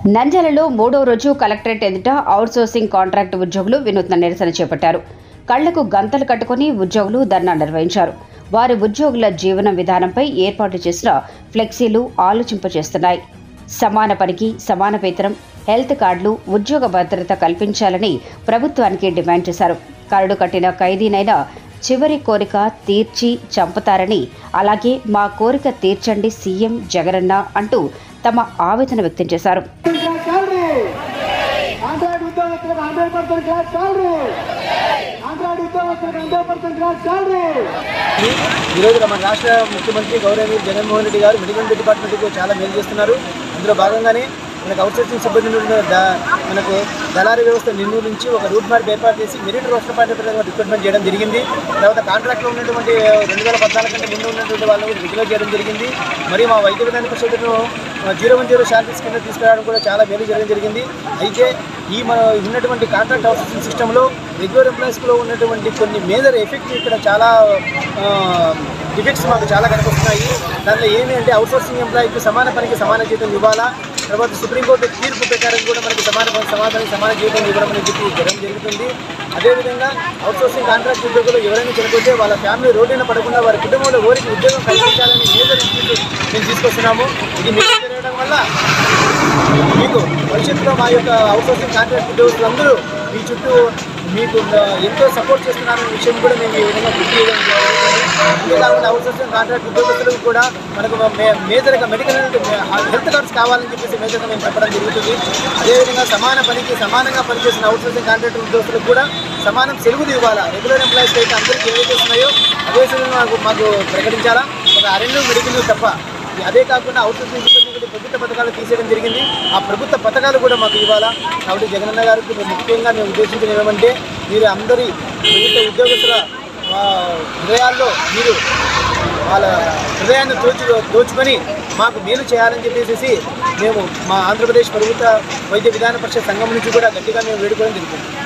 నంద్యాలలో మూడో రోజు కలెక్టరేట్ ఎదుట అవుట్సోర్సింగ్ కాంట్రాక్ట్ ఉద్యోగులు వినూత్న నిరసన చేపట్టారు కళ్లకు గంతలు కట్టుకుని ఉద్యోగులు ధర్నా నిర్వహించారు వారి ఉద్యోగుల జీవన విధానంపై ఏర్పాటు చేసిన ఫ్లెక్సీలు ఆలోచింపచేస్తున్నాయి సమాన పనికి సమాన వేతనం హెల్త్ కార్డులు ఉద్యోగ భద్రత కల్పించాలని ప్రభుత్వానికి డిమాండ్ చేశారు కరడు కట్టిన ఖైదీనైనా చివరి కోరిక తీర్చి చంపుతారని అలాగే మా కోరిక తీర్చండి సీఎం జగనన్న అంటూ తమ ఆవేదన వ్యక్తం చేశారు క్లాస్ శాలరీ కాంట్రాక్ట్ ఉద్యోగస్తులకు hundred percent class salary contract ఉద్యోగస్తులకు హండ్రెడ్ పర్సెంట్ క్లాస్ శాలరీ ఈరోజు మన రాష్ట్ర ముఖ్యమంత్రి గౌరవనీయులు జగన్మోహన్ రెడ్డి గారు మెడికల్ డిపార్ట్మెంట్కి చాలా మేలు చేస్తున్నారు అందులో భాగంగానే మనకు అవుట్సోర్సింగ్ సిబ్బంది నుండి ద- మనకు దళారీ వ్యవస్థ నిన్ను నుంచి ఒక రూట్ మ్యాప్ ఏర్పాటు చేసి మెరిట్ రోస్టర్ పార్టీ ప్రకారం రిక్రూట్మెంట్ చేయడం జరిగింది తర్వాత కాంట్రాక్ట్లో ఉన్నటువంటి రెండు వేల పద్నాలుగు కంటే ముందు ఉన్నటువంటి వాళ్ళని కూడా రెగ్యులర్ చేయడం జరిగింది మరియు మా వైద్య విధాన పరిషత్తును జీరో వన్ జీరో శాలరీస్ కింద తీసుకురావడం కూడా చాలా మేలు జరగడం జరిగింది అయితే ఈ మన ఉన్నటువంటి కాంట్రాక్ట్ అవుట్సోర్సింగ్ సిస్టంలో రెగ్యులర్ ఎంప్లాయీస్లో ఉన్నటువంటి కొన్ని మేజర్ ఎఫెక్ట్ ఇక్కడ చాలా డిఫెక్ట్స్ మాకు చాలా కనిపిస్తున్నాయి దాంట్లో ఏమి అంటే అవుట్సోర్సింగ్ ఎంప్లాయీకి సమాన పనికి సమాన జీతం ఇవ్వాలా తర్వాత సుప్రీంకోర్టు తీర్పు ప్రకారం కూడా మనకి సమాన పని సమాన పనికి సమాన జీతం ఇవ్వడం అనేది చెప్పి జరగడం జరుగుతుంది అదేవిధంగా అవుట్సోర్సింగ్ కాంట్రాక్ట్ ఉద్యోగులు ఎవరైనా చనిపోతే వాళ్ళ ఫ్యామిలీ రోడ్డున పడకుండా వారి కుటుంబంలో ఓరికి ఉద్యోగం కల్పించాలని మేజర్ ఇష్యూస్ మేము తీసుకొస్తున్నాము ఇది మీరు జరగడం వల్ల మీకు భవిష్యత్తులో మా యొక్క అవుట్సోర్సింగ్ కాంట్రాక్ట్ ఉద్యోగులందరూ మీ చుట్టూ మీకు ఆ, ఎంతో సపోర్ట్ చేస్తున్నారనే విషయం కూడా మేము ఈ విధంగా గుర్తు చేయడం జరుగుతుంది. అంతేకాకుండా అవుట్సోర్సింగ్ కాంట్రాక్ట్ ఉద్యోగస్తులకు కూడా మనకు మే- మేజర్గా మెడికల్ హెల్త్ కార్డ్స్ కావాలని చెప్పేసి మేజర్గా మేము చెప్పడం జరుగుతుంది అదేవిధంగా సమాన పనికి సమానంగా పనిచేసిన అవుట్సోర్సింగ్ కాంట్రాక్ట్ ఉద్యోగస్తులకు కూడా సమానం సెలవులు ఇవ్వాలా రెగ్యులర్ ఎంప్లాయీస్ అయితే అందరికీ ఏవైతే ఉన్నాయో అదే సెలవులు మాకు మాకు ప్రకటించాలా ఒక అరణ్యం మెడికల్ తప్ప అదే కాకుండా అవుట్సోర్సింగ్ సిబ్బంది కూడా ప్రభుత్వ పథకాలు తీసేయడం జరిగింది ఆ ప్రభుత్వ పథకాలు కూడా మాకు ఇవ్వాలా కాబట్టి జగనన్న గారికి మేము ముఖ్యంగా మేము ఉద్దేశించిన ఏమంటే మీరు అందరి ప్రభుత్వ ఉద్యోగస్తుల ఆ, హృదయాల్లో మీరు వాళ్ళ హృదయాన్ని దోచు దోచుకొని మాకు మేలు చేయాలని చెప్పేసి మేము మా ఆంధ్రప్రదేశ్ ప్రభుత్వ వైద్య విధాన పరిషత్ సంఘం నుంచి కూడా గట్టిగా మేము వేడుకోవడం జరుగుతుంది